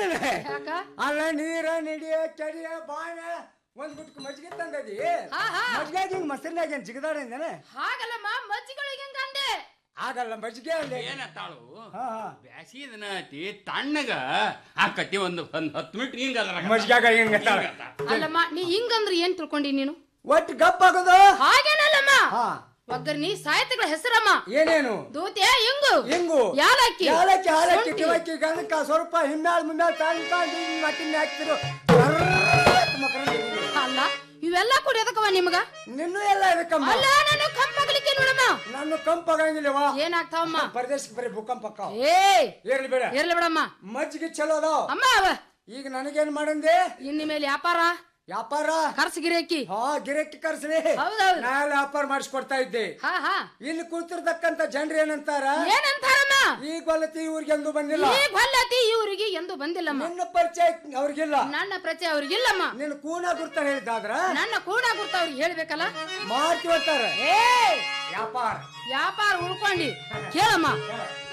ನೀನು ಯಾಕ ಅಲ್ಲ ನೀರ ನಿಡಿಯ ಚಡಿಯ ಬಾಣ ಒಂದ್ ಗುಟ್ಕ ಮಜ್ಜಿಗೆ ತಂದದಿ ಹಾ, ಹಾ. ಮಜ್ಜಿಗೆ ಹಿಂಗ್ ಮೊಸರಿನಾಗ ಏನ್ ಜಿಗದಾಡೇನೆ ಹಾಗಲ್ಲಮ್ಮ ಮಜ್ಜಿಗಳಿಗೆ ಹೆಂಗಂದೆ ಆಗಲ್ಲ ಮಜ್ಜಿಗೆ ಅಂದೆ ಏನತ್ತಾಳು ಹಾ ಹಾ ಬ್ಯಾಸಿಗೆ ದಿನ ಐತಿ ತಣ್ಣಗ ಆಕತಿ ಒಂದು ಒಂದ್ ಹತ್ತು ಮಿನಿಟ್ ಹಿಂಗ ಮಜ್ಜಿಗ್ಯಾಗ ಹಿಂಗ್ ಅಂತಾಳ. ಅಲ್ಲಮ್ಮ ನೀ ಹಿಂಗಂದ್ರೆ ಏನ್ ತಿಳ್ಕೊಂಡಿ ನೀನು ಒಟ್ಟು ಗಪ್ಪ ಆಗೋದು ಹಾಗೇನಲ್ಲಮ್ಮ ಹಾ ಒಗ್ಗರ್ನಿ ಸಾಹಿತ್ಯಗಳ ಹೆಸರಮ್ಮ ಏನೇನು ದೂತೆ ಹಿಂಗು ಹಿಂಗು ಯಾಲಕ್ಕಿ ಯಾಲಕ್ಕಿ ಹಾಲಕ್ಕಿ ಶುಂಠಿ. ಕಿವಕ್ಕಿ ಗಣಕ ಸ್ವಲ್ಪ ಹಿಂದಾಳ್ ಮುಂದಾಳ್ ತಾಳಿ ತಾಳಿ ಮಟ್ಟಿನ ಹಾಕ್ತಿರು ಅಲ್ಲ ಇವೆಲ್ಲ ಕೂಡ ಎದಕವ ನಿಮಗ ನಿನ್ನೂ ಎಲ್ಲ ಇದಕ್ಕಮ್ಮ ಅಲ್ಲ ನಾನು ಕಂಪಾಗಲಿಕ್ಕೆ ನೋಡಮ್ಮ ನಾನು ಕಂಪಾಗಂಗಿಲ್ಲವಾ ಏನಾಗ್ತಾವಮ್ಮ ಪರದೇಶಕ್ಕೆ ಬರೀ ಭೂಕಂಪ ಅಕ್ಕಾವ. ಏ ಇರ್ಲಿ ಬೇಡ ಇರ್ಲಿ ಬಿಡಮ್ಮ ಮಜ್ಜಿಗೆ ಚಲೋ ಅದಾವ ಅಮ್ಮ ಅವ ಈಗ ನನಗೇನ್ ಮಾಡಂದೆ ಇನ್ನು ಮೇಲೆ ವ್ಯಾಪಾರ ವ್ಯಾಪಾರ ಕರ್ಸಗಿರೇಕಿ ಹಾ ಗಿರಕಿ ಕರ್ಸ್ರಿ ಹೌದೌದು. ನಾ ವ್ಯಾಪಾರ ಮಾಡಿಸ್ಕೊಡ್ತಾ ಇದ್ದೆ ಹಾ ಹಾ ಇಲ್ಲಿ ಕೂತಿರ್ತಕ್ಕಂತ ಜನರು ಏನಂತಾರ ಏನಂತಾರಮ್ಮ ಈ ಗೊಲತಿ ಊರಿಗೆ ಎಂದು ಬಂದಿಲ್ಲ ಈ ಹೊಲ್ಲತಿ ಇವರಿಗೆ ಎಂದು ಬಂದಿಲ್ಲಮ್ಮ ನಿನ್ನ ಪರಿಚಯ ಅವ್ರಿಗಿಲ್ಲ ನನ್ನ ಪ್ರತಿ ಅವ್ರಿಗಿಲ್ಲಮ್ಮ ನಿನ್ನ ಕೂನ ಗುರ್ತ ಹೇಳಿದ್ದಾದ್ರ ನನ್ನ ಕೂಡ ಗುರ್ತ ಅವ್ರಿಗೆ ಹೇಳ್ಬೇಕಲ್ಲ ಮಾಡ್ತೀವಂತಾರ ಏ ವ್ಯಾಪಾರ ವ್ಯಾಪಾರ ಉಳ್ಕೊಂಡಿ ಕೇಳಮ್ಮ